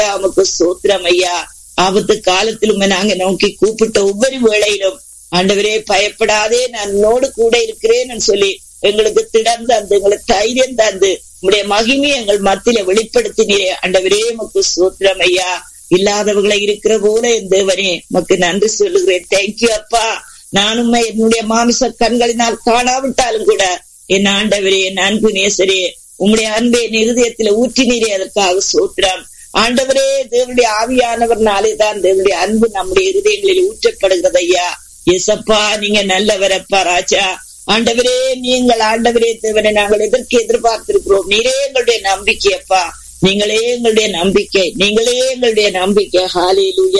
உமக்கு சோத்திரம் ஐயா ஆபத்து காலத்திலும் நாங்க நோக்கி கூப்பிட்ட ஒவ்வொரு வேளையிலும் ஆண்டவரே பயப்படாதே நான் உன்னோடு கூட இருக்கிறேன்னு சொல்லி எங்களுக்கு திடம் தந்து எங்களுக்கு தைரியம் தந்து உங்களுடைய மகிமையை எங்கள் மத்தியில வெளிப்படுத்தினீரே ஆண்டவரே உமக்கு சோத்திரம் ஐயா இல்லாதவர்களை இருக்கிற போல என் தேவனே உமக்கு நன்றி சொல்லுகிறேன் தேங்க்யூ அப்பா நானும் என்னுடைய மாமிச கண்களினால் காணாவிட்டாலும் கூட என் ஆண்டவரே என் அன்பு நேசரே உம்முடைய அன்பை என் இருதயத்துல ஊற்றினீரே அதற்காக சோத்திரம் ஆண்டவரே தேவனுடைய ஆவியானவர்னாலே தான் தேவனுடைய அன்பு நம்முடைய இருதயங்களில் ஊற்றப்படுகிறது ஐயா எசப்பா நீங்க நல்லவரப்பா ராஜா ஆண்டவரே நீங்கள் ஆண்டவரே தேவனை நாங்கள் எதற்கு எதிர்பார்த்திருக்கிறோம் நீரே எங்களுடைய நம்பிக்கையப்பா நீங்களே எங்களுடைய நம்பிக்கை நீங்களே எங்களுடைய நம்பிக்கை ஹாலேலூயா